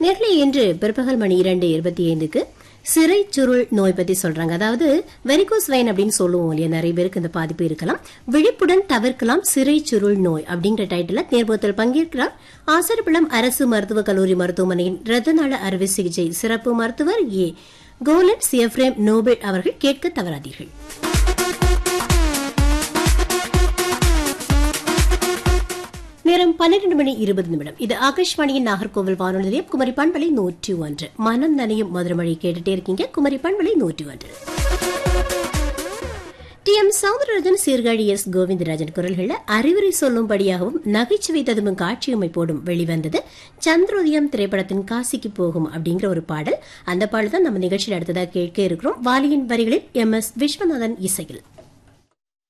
நேர்களை இன்று பிற்பகல் மணி இரண்டு இருபத்தி ஐந்துக்கு சிறை சுருள் நோய் பத்தி சொல்றாங்க அதாவது வெரிகோஸ் வெயின் அப்படின்னு சொல்லுவோம் இல்லையா நிறைய பேருக்கு இந்த பாதிப்பு இருக்கலாம் விழிப்புடன் தவிர்க்கலாம் சிறை சுருள் நோய் அப்படிங்கிற டைட்டில் நேர்முகத்தில் பங்கேற்கிறார் ஆசரப்பிளம் அரசு மருத்துவக் கல்லூரி மருத்துவமனையின் ரத்தநாள அறுவை சிகிச்சை சிறப்பு மருத்துவர் ஏ கோலன் சியஃப்ரேம் நோபல் அவர்கள் கேட்க தவறாதீர்கள் நேரம் பன்னிரண்டு மணி இருபது நிமிடம் இது ஆகாஷ்வாணியின் நாகர்கோவில் வானொலி நிலையம் குமரி பண்பலை நூற்றி ஒன்று மனம் நனையும் மதுரமொழி கேட்டுட்டே இருக்கீங்க குமரி பண்பலை நூற்றி ஒன்று T M Soundararajan Sirkazhi S Govindarajan குரல்களில் அறிவுரை சொல்லும்படியாகவும் நகைச்சுவை ததும்பும் காட்சியமைப்போடும் வெளிவந்தது சந்திரோதயம் திரைப்படத்தின் காசிக்கு போகும் அப்படிங்கிற ஒரு பாடல் அந்த பாடல் தான் நம்ம நிகழ்ச்சியில் அடுத்ததாக கேட்க இருக்கிறோம் வாலியின் வரிகளில் எம் எஸ் விஸ்வநாதன் இசையில்